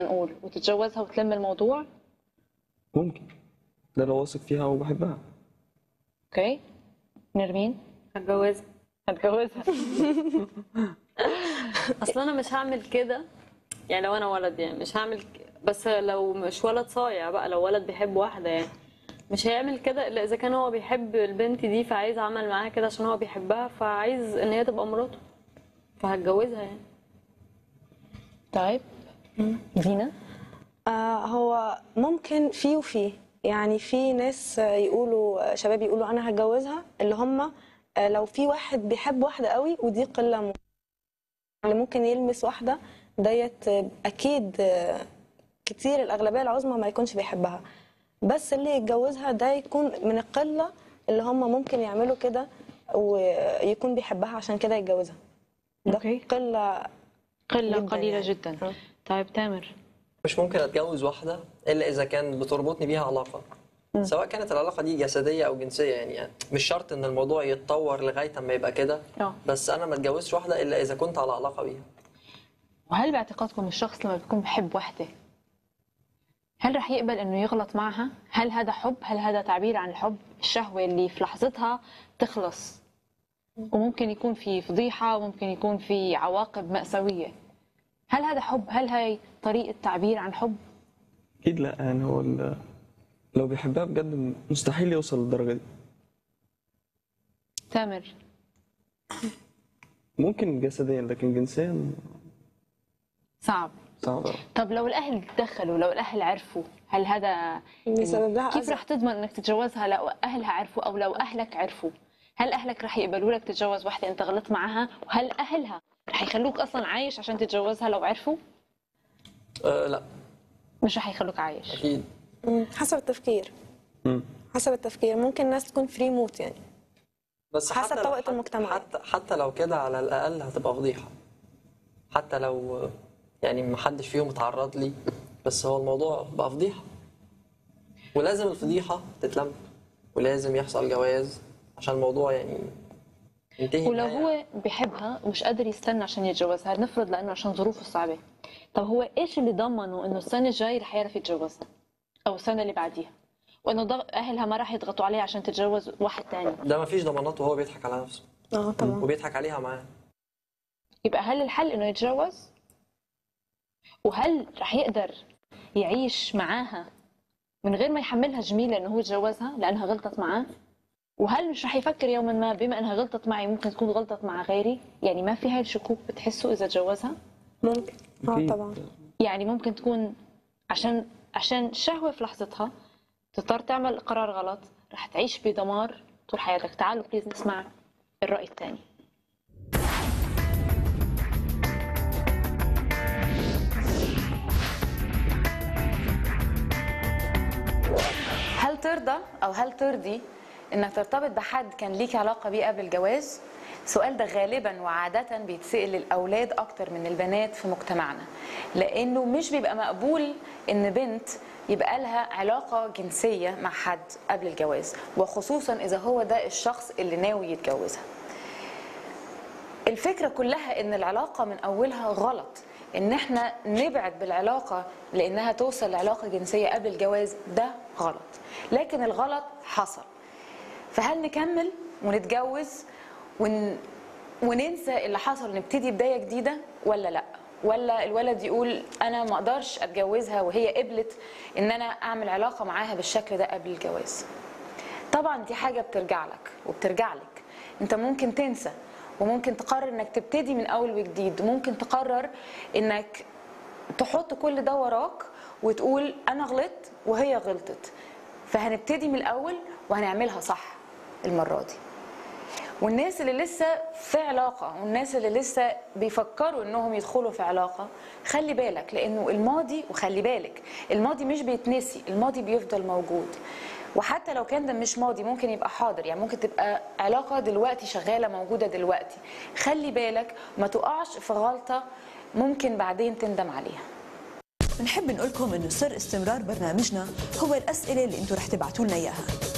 نقول وتتجوزها وتلم الموضوع ممكن ده لو واثق فيها وبحبها اوكي نرمين هتجوزها هتجوزها اصل انا مش هعمل كده يعني لو انا ولد يعني مش هعمل ك- بس لو مش ولد صايع بقى لو ولد بيحب واحده يعني مش هيعمل كده الا اذا كان هو بيحب البنت دي فعايز عمل معاها كده عشان هو بيحبها فعايز ان هي تبقى مراته فهتجوزها يعني طيب دينا آه هو ممكن في وفي يعني في ناس آه، يقولوا آه، شباب يقولوا انا هتجوزها اللي هم آه، لو في واحد بيحب واحده قوي ودي قله م- اللي ممكن يلمس واحده ديت آه، اكيد آه، كتير الاغلبيه العظمى ما يكونش بيحبها بس اللي يتجوزها ده يكون من القله اللي هم ممكن يعملوا كده ويكون بيحبها عشان كده يتجوزها ده أوكي. قله قله جداً قليله يعني. جدا آه. طيب تامر مش ممكن اتجوز واحده الا اذا كان بتربطني بيها علاقه سواء كانت العلاقه دي جسديه او جنسيه يعني, يعني مش شرط ان الموضوع يتطور لغايه اما يبقى كده اه بس انا ما اتجوزش واحده الا اذا كنت على علاقه بيها وهل باعتقادكم الشخص لما بيكون بحب وحده هل رح يقبل انه يغلط معها؟ هل هذا حب؟ هل هذا تعبير عن الحب؟ الشهوة اللي في لحظتها تخلص وممكن يكون في فضيحة وممكن يكون في عواقب مأساوية هل هذا حب؟ هل هاي طريقة تعبير عن حب؟ اكيد لا يعني هو ال- لو بيحبها بجد مستحيل يوصل للدرجه دي تامر ممكن جسديا لكن جنسيا صعب صعب أوي. طب لو الأهل تدخلوا لو الأهل عرفوا هل هذا بيسبب لها كيف أذى. رح تضمن انك تتجوزها لو اهلها عرفوا او لو اهلك عرفوا هل اهلك رح يقبلوا لك تتجوز وحده انت غلطت معها وهل اهلها رح يخلوك اصلا عايش عشان تتجوزها لو عرفوا أه لا مش رح يخلوك عايش اكيد مم. حسب التفكير مم. حسب التفكير ممكن ناس تكون فري موت يعني بس حسب حتى طبقة حتى- المجتمع. حتى حتى لو كده على الاقل هتبقى فضيحه حتى لو يعني ما حدش فيهم اتعرض لي بس هو الموضوع بقى فضيحه ولازم الفضيحه تتلم ولازم يحصل جواز عشان الموضوع يعني ينتهي ولو نهاية. هو بحبها ومش قادر يستنى عشان يتجوزها نفرض لانه عشان ظروفه صعبه طب هو ايش اللي ضمنه انه السنه الجاي رح يعرف يتجوزها او السنه اللي بعديها وانه ضغ... اهلها ما رح يضغطوا عليه عشان تتجوز واحد تاني ده ما فيش ضمانات وهو بيضحك على نفسه اه طبعا وبيضحك عليها معاه يبقى هل الحل انه يتجوز وهل رح يقدر يعيش معاها من غير ما يحملها جميله انه هو يتجوزها لانها غلطت معاه وهل مش رح يفكر يوما ما بما انها غلطت معي ممكن تكون غلطت مع غيري يعني ما في هاي الشكوك بتحسوا اذا تجوزها ممكن اه أكيد. طبعا يعني ممكن تكون عشان عشان الشهوه في لحظتها تضطر تعمل قرار غلط رح تعيش بدمار طول حياتك تعالوا بليز نسمع الراي الثاني هل ترضى او هل ترضي انك ترتبط بحد كان ليك علاقه بيه قبل الجواز السؤال ده غالبا وعادة بيتسأل للأولاد أكتر من البنات في مجتمعنا لأنه مش بيبقى مقبول إن بنت يبقى لها علاقة جنسية مع حد قبل الجواز وخصوصا إذا هو ده الشخص اللي ناوي يتجوزها الفكرة كلها ان العلاقة من اولها غلط ان احنا نبعد بالعلاقة لانها توصل لعلاقة جنسية قبل الجواز ده غلط لكن الغلط حصل فهل نكمل ونتجوز ون... وننسى اللي حصل ونبتدي بداية جديدة ولا لا ولا الولد يقول انا ما اقدرش اتجوزها وهي قبلت ان انا اعمل علاقة معاها بالشكل ده قبل الجواز طبعا دي حاجة بترجع لك وبترجع لك انت ممكن تنسى وممكن تقرر انك تبتدي من اول وجديد وممكن تقرر انك تحط كل ده وراك وتقول انا غلطت وهي غلطت فهنبتدي من الاول وهنعملها صح المرة دي والناس اللي لسه في علاقة والناس اللي لسه بيفكروا انهم يدخلوا في علاقة خلي بالك لانه الماضي وخلي بالك الماضي مش بيتنسي الماضي بيفضل موجود وحتى لو كان ده مش ماضي ممكن يبقى حاضر يعني ممكن تبقى علاقة دلوقتي شغالة موجودة دلوقتي خلي بالك ما تقعش في غلطة ممكن بعدين تندم عليها بنحب نقولكم انه سر استمرار برنامجنا هو الاسئله اللي انتم رح تبعتوا لنا اياها